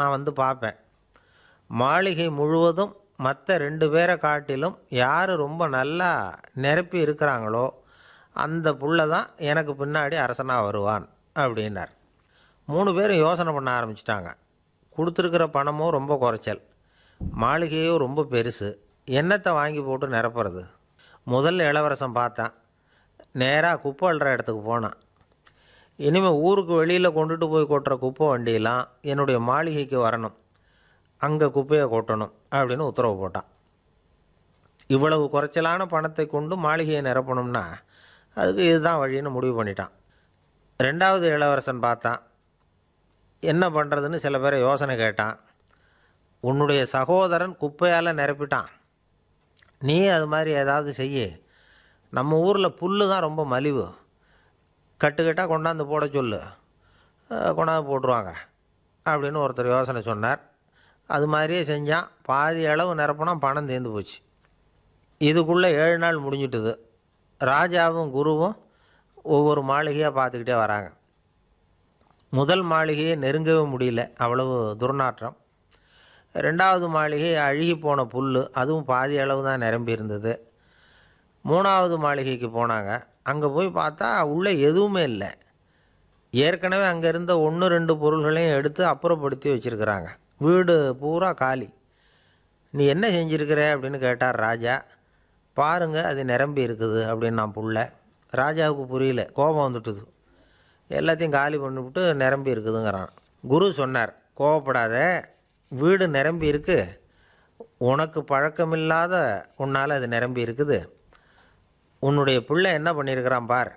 நான் வந்து பார்ப்பேன் மாளிகை முழுவதும் மற்ற ரெண்டு பேரை காட்டிலும் யார் ரொம்ப நல்லா நிரப்பி இருக்கிறாங்களோ அந்த புள்ள தான் எனக்கு பின்னாடி அரசனாக வருவான் அப்படின்னார் மூணு பேரும் யோசனை பண்ண ஆரம்பிச்சிட்டாங்க கொடுத்துருக்கிற பணமும் ரொம்ப குறைச்சல் மாளிகையும் ரொம்ப பெருசு எண்ணத்தை வாங்கி போட்டு நிரப்புறது முதல்ல இளவரசன் பார்த்தான் நேராக குப்பை அள்ளுற இடத்துக்கு போனான் இனிமேல் ஊருக்கு வெளியில் கொண்டுட்டு போய் கொட்டுற குப்பை வண்டியெல்லாம் என்னுடைய மாளிகைக்கு வரணும் அங்கே குப்பையை கொட்டணும் அப்படின்னு உத்தரவு போட்டான் இவ்வளவு குறைச்சலான பணத்தை கொண்டு மாளிகையை நிரப்பணும்னா அதுக்கு இதுதான் வழின்னு முடிவு பண்ணிட்டான் ரெண்டாவது இளவரசன் பார்த்தான் என்ன பண்ணுறதுன்னு சில பேரை யோசனை கேட்டான் உன்னுடைய சகோதரன் குப்பையால் நிரப்பிட்டான் நீ அது மாதிரி ஏதாவது செய்ய நம்ம ஊரில் புல்லு தான் ரொம்ப மலிவு கட்டுக்கட்டாக கொண்டாந்து போட சொல்லு அஹ் கொண்டாந்து போட்டுருவாங்க அப்படின்னு ஒருத்தர் யோசனை சொன்னார் அது மாதிரியே செஞ்சான் பாதி அளவு நிரப்புனா பணம் தீர்ந்து போச்சு இதுக்குள்ளே ஏழு நாள் முடிஞ்சிட்டுது ராஜாவும் குருவும் ஒவ்வொரு மாளிகையாக பார்த்துக்கிட்டே வராங்க முதல் மாளிகையை நெருங்கவே முடியல அவ்வளவு துர்நாற்றம் ரெண்டாவது மாளிகை அழுகி போன புல் அதுவும் பாதி அளவு தான் நிரம்பி இருந்தது மூணாவது மாளிகைக்கு போனாங்க அங்கே போய் பார்த்தா உள்ளே எதுவுமே இல்லை ஏற்கனவே அங்கே இருந்த ஒன்று ரெண்டு பொருள்களையும் எடுத்து அப்புறப்படுத்தி வச்சுருக்கிறாங்க வீடு பூரா காலி நீ என்ன செஞ்சுருக்கிற அப்படின்னு கேட்டார் ராஜா பாருங்க அது நிரம்பி இருக்குது அப்படின்னு நான் புள்ள ராஜாவுக்கு புரியல கோபம் வந்துட்டுது எல்லாத்தையும் காலி பண்ணிவிட்டு நிரம்பி இருக்குதுங்கிறான் குரு சொன்னார் கோவப்படாத வீடு நிரம்பி இருக்கு உனக்கு பழக்கமில்லாத உன்னால் அது நிரம்பி இருக்குது உன்னுடைய பிள்ளை என்ன பண்ணியிருக்கிறான் பார்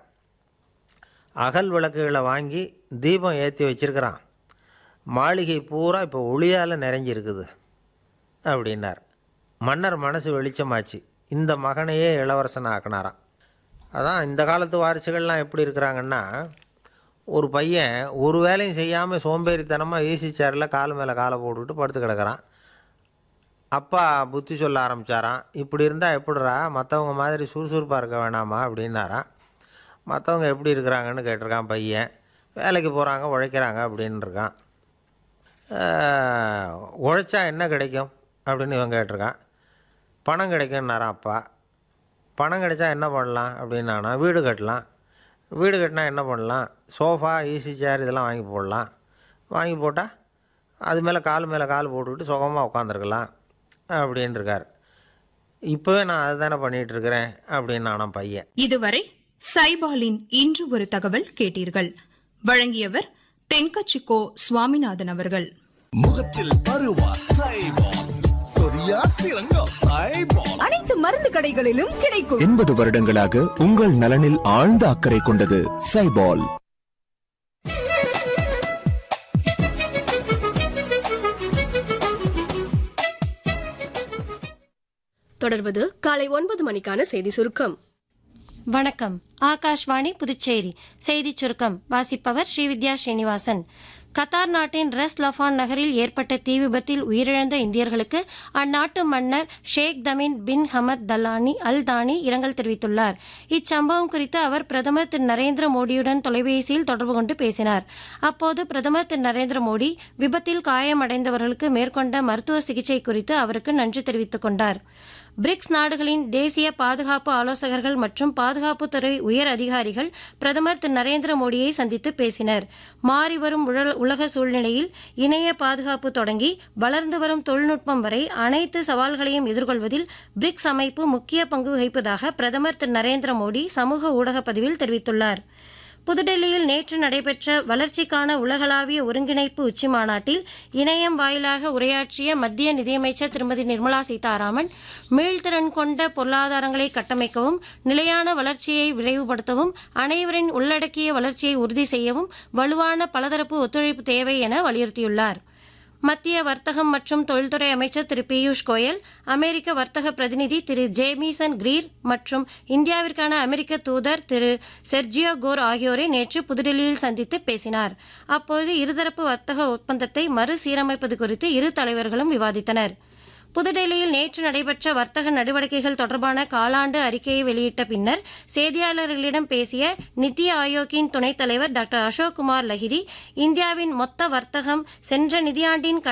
அகல் விளக்குகளை வாங்கி தீபம் ஏற்றி வச்சிருக்கிறான் மாளிகை பூரா இப்போ ஒளியால் நிறைஞ்சிருக்குது அப்படின்னார் மன்னர் மனசு வெளிச்சமாச்சு இந்த மகனையே இளவரசன் ஆக்கினாராம் அதான் இந்த காலத்து வாரிசுகள்லாம் எப்படி இருக்கிறாங்கன்னா ஒரு பையன் ஒரு வேலையும் செய்யாமல் சோம்பேறித்தனமாக ஈசி சேரில் கால் மேலே காலை போட்டுக்கிட்டு படுத்து கிடக்கிறான் அப்பா புத்தி சொல்ல ஆரம்பித்தாராம் இப்படி இருந்தால் எப்படிரா மற்றவங்க மாதிரி சுறுசுறுப்பாக இருக்க வேணாமா அப்படின்னாராம் மற்றவங்க எப்படி இருக்கிறாங்கன்னு கேட்டிருக்கான் பையன் வேலைக்கு போகிறாங்க உழைக்கிறாங்க அப்படின்னு இருக்கான் ஆஹ், உழைச்சா என்ன கிடைக்கும் அப்படின்னு இவன் கேட்டிருக்கான் பணம் கிடைக்கும்னாரான் அப்பா பணம் கிடைச்சா என்ன பண்ணலாம் அப்படின்னானா வீடு கட்டலாம் வீடு கட்டினா என்ன பண்ணலாம் சோஃபா ஈஸி சேர் இதெல்லாம் வாங்கி போடலாம் வாங்கி போட்டால் அது மேலே கால் மேலே கால் போட்டுக்கிட்டு சுகமாக உட்காந்துருக்கலாம் அப்படின்னு இருக்கார் இப்போவே நான் அதுதானே பண்ணிகிட்டு இருக்கிறேன் அப்படின்னு நானும் பையன் இதுவரை சைபாலின் இன்று ஒரு தகவல் கேட்டீர்கள் வழங்கியவர் தென்கச்சிக்கோ சுவாமிநாதன் அவர்கள் முகத்தில் பருவா சைபால் சொரியா சிறங்கா சைபால் அனைத்து மருந்து கடைகளிலும் கிடைக்கும் எண்பது வருடங்களாக உங்கள் நலனில் ஆழ்ந்த அக்கறை கொண்டது சைபால் தொடர்வது காலை ஒன்பது மணிக்கான செய்தி சுருக்கம் வணக்கம் ஆகாஷ்வாணி புதுச்சேரி செய்திச் சுருக்கம் வாசிப்பவர் ஸ்ரீவித்யா ஸ்ரீனிவாசன் கத்தார் நாட்டின் ரஸ் லஃபான் நகரில் ஏற்பட்ட தீ விபத்தில் உயிரிழந்த இந்தியர்களுக்கு அந்நாட்டு மன்னர் ஷேக் தமின் பின் ஹமத் தல்லானி அல் தானி இரங்கல் தெரிவித்துள்ளார் இச்சம்பவம் குறித்து அவர் பிரதமர் திரு நரேந்திர மோடியுடன் தொலைபேசியில் தொடர்பு கொண்டு பேசினார் அப்போது பிரதமர் திரு நரேந்திர மோடி விபத்தில் காயமடைந்தவர்களுக்கு மேற்கொண்ட மருத்துவ சிகிச்சை குறித்து அவருக்கு நன்றி தெரிவித்துக் கொண்டார் பிரிக்ஸ் நாடுகளின் தேசிய பாதுகாப்பு ஆலோசகர்கள் மற்றும் பாதுகாப்புத்துறை உயர் அதிகாரிகள் பிரதமர் திரு நரேந்திர மோடியை சந்தித்து பேசினர் மாறிவரும் உழல்- உலக சூழ்நிலையில் இணைய பாதுகாப்பு தொடங்கி வளர்ந்து வரும் தொழில்நுட்பம் வரை அனைத்து சவால்களையும் எதிர்கொள்வதில் பிரிக்ஸ் அமைப்பு முக்கிய பங்கு வகிப்பதாக பிரதமர் திரு நரேந்திர மோடி சமூக ஊடக பதிவில் தெரிவித்துள்ளார் புதுடெல்லியில் நேற்று நடைபெற்ற வளர்ச்சிக்கான உலகளாவிய ஒருங்கிணைப்பு உச்சி மாநாட்டில் இணையம் வாயிலாக உரையாற்றிய மத்திய நிதியமைச்சர் திருமதி நிர்மலா சீதாராமன் மீள்திறன் கொண்ட பொருளாதாரங்களை கட்டமைக்கவும் நிலையான வளர்ச்சியை விரைவுபடுத்தவும் அனைவரின் உள்ளடக்கிய வளர்ச்சியை உறுதி செய்யவும் வலுவான பலதரப்பு ஒத்துழைப்பு தேவை என வலியுறுத்தியுள்ளார் மத்திய வர்த்தகம் மற்றும் தொழில்துறை அமைச்சர் திரு பியூஷ் கோயல் அமெரிக்க வர்த்தக பிரதிநிதி திரு ஜேமிசன் கிரீர் மற்றும் இந்தியாவிற்கான அமெரிக்க தூதர் திரு செர்ஜியோ கோர் ஆகியோரை நேற்று புதுடெல்லியில் சந்தித்து பேசினார் அப்போது இருதரப்பு வர்த்தக ஒப்பந்தத்தை மறுசீரமைப்பது குறித்து இரு தலைவர்களும் விவாதித்தனர் புதுடெல்லியில் நேற்று நடைபெற்ற வர்த்தக நடவடிக்கைகள் தொடர்பான காலாண்டு அறிக்கையை வெளியிட்ட பின்னர் செய்தியாளர்களிடம் பேசிய நித்தி ஆயோக்கின் துணைத் தலைவர் டாக்டர் அசோக் குமார் லஹிரி இந்தியாவின் மொத்த வர்த்தகம் சென்ற நிதியாண்டின்